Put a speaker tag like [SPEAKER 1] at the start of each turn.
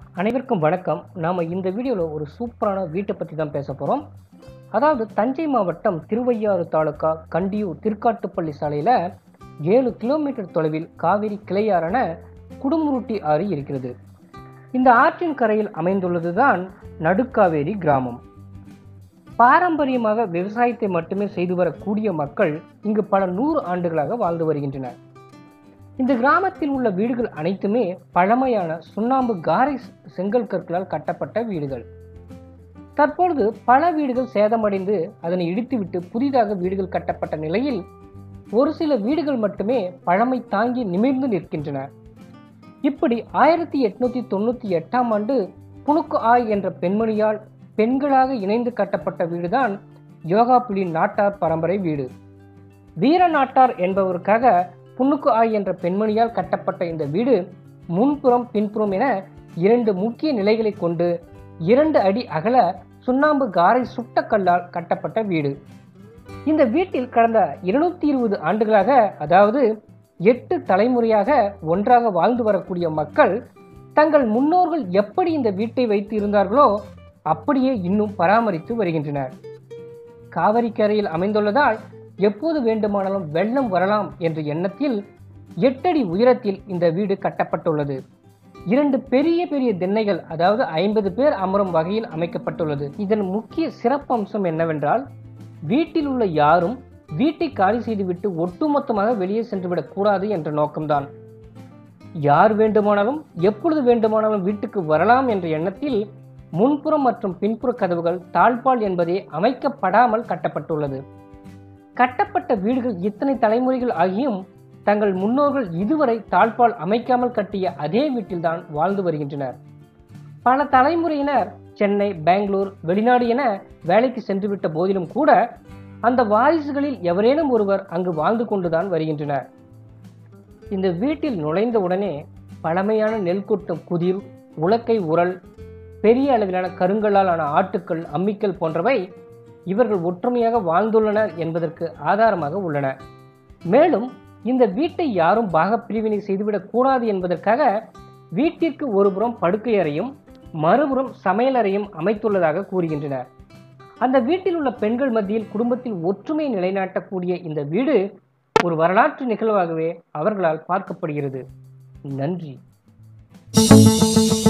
[SPEAKER 1] அனைவருக்கும் வணக்கம் நாம் இந்த வீடியோவில் ஒரு சூப்பரான வீட்டை பற்றி தான் பேச போகிறோம் அதாவது தஞ்சை மாவட்டம் திருவையாறு தாலுகா கண்டியூர் திருக்காட்டுப்பள்ளி சாலையில் ஏழு கிலோமீட்டர் தொலைவில் காவிரி கிளையாறான குடுமுருட்டி ஆறு இருக்கிறது இந்த ஆற்றின் கரையில் அமைந்துள்ளது தான் நடுக்காவேரி கிராமம் பாரம்பரியமாக விவசாயத்தை மட்டுமே செய்து வரக்கூடிய மக்கள் இங்கு பல நூறு ஆண்டுகளாக வாழ்ந்து வருகின்றனர் இந்த கிராமத்தில் உள்ள வீடுகள் அனைத்துமே பழமையான சுண்ணாம்பு காரை செங்கல் கற்களால் கட்டப்பட்ட வீடுகள் தற்பொழுது பல வீடுகள் சேதமடைந்து அதனை இடித்துவிட்டு புதிதாக வீடுகள் கட்டப்பட்ட நிலையில் ஒரு சில வீடுகள் மட்டுமே பழமை தாங்கி நிமிர்ந்து நிற்கின்றன இப்படி ஆயிரத்தி எட்நூத்தி தொண்ணூத்தி எட்டாம் ஆண்டு புனுக்கு ஆய் என்ற பெண்மணியால் பெண்களாக இணைந்து கட்டப்பட்ட வீடுதான் யோகாபுலி நாட்டார் பரம்பரை வீடு வீர நாட்டார் என்பவருக்காக புன்னுக்கு ஆய் என்ற பெண்மணியால் கட்டப்பட்ட இந்த வீடு முன்புறம் பின்புறம் என இரண்டு முக்கிய நிலைகளை கொண்டு இரண்டு அடி அகல சுண்ணாம்பு காரை சுட்ட கல்லால் கட்டப்பட்ட வீடு இந்த வீட்டில் கடந்த இருநூத்தி இருபது ஆண்டுகளாக அதாவது எட்டு தலைமுறையாக ஒன்றாக வாழ்ந்து வரக்கூடிய மக்கள் தங்கள் முன்னோர்கள் எப்படி இந்த வீட்டை வைத்து இருந்தார்களோ அப்படியே இன்னும் பராமரித்து வருகின்றனர் காவிரி கரையில் அமைந்துள்ளதால் எப்போது வேண்டுமானாலும் வெள்ளம் வரலாம் என்ற எண்ணத்தில் எட்டடி உயரத்தில் இந்த வீடு கட்டப்பட்டுள்ளது இரண்டு பெரிய பெரிய திண்ணைகள் அதாவது ஐம்பது பேர் அமரும் வகையில் அமைக்கப்பட்டுள்ளது இதன் முக்கிய சிறப்பம்சம் என்னவென்றால் வீட்டில் உள்ள யாரும் வீட்டை காலி செய்துவிட்டு ஒட்டுமொத்தமாக வெளியே சென்றுவிடக் கூடாது என்ற நோக்கம்தான் யார் வேண்டுமானாலும் எப்பொழுது வேண்டுமானாலும் வீட்டுக்கு வரலாம் என்ற எண்ணத்தில் முன்புறம் மற்றும் பின்புற கதவுகள் தாழ்பால் என்பதே அமைக்கப்படாமல் கட்டப்பட்டுள்ளது கட்டப்பட்ட வீடுகள் இத்தனை தலைமுறைகள் ஆகியும் தங்கள் முன்னோர்கள் இதுவரை தாழ்பால் அமைக்காமல் கட்டிய அதே வீட்டில்தான் வாழ்ந்து வருகின்றனர் பல தலைமுறையினர் சென்னை பெங்களூர் வெளிநாடு என வேலைக்கு சென்றுவிட்ட போதிலும் கூட அந்த வாரிசுகளில் எவரேனும் ஒருவர் அங்கு வாழ்ந்து கொண்டுதான் வருகின்றனர் இந்த வீட்டில் நுழைந்த உடனே பழமையான நெல் கொட்டும் குதிர் உலக்கை உரல் பெரிய அளவிலான கருங்கல்லால் ஆன ஆட்டுக்கள் அம்மிக்கல் போன்றவை இவர்கள் ஒற்றுமையாக வாழ்ந்துள்ளனர் என்பதற்கு ஆதாரமாக உள்ளன மேலும் இந்த வீட்டை யாரும் பாகப்பிரிவினை செய்துவிடக் கூடாது என்பதற்காக வீட்டிற்கு ஒருபுறம் படுக்கை அறையும் மறுபுறம் சமையலறையும் அமைத்துள்ளதாக கூறுகின்றனர் அந்த வீட்டில் உள்ள பெண்கள் மத்தியில் குடும்பத்தில் ஒற்றுமை நிலைநாட்டக்கூடிய இந்த வீடு ஒரு வரலாற்று நிகழ்வாகவே அவர்களால் பார்க்கப்படுகிறது நன்றி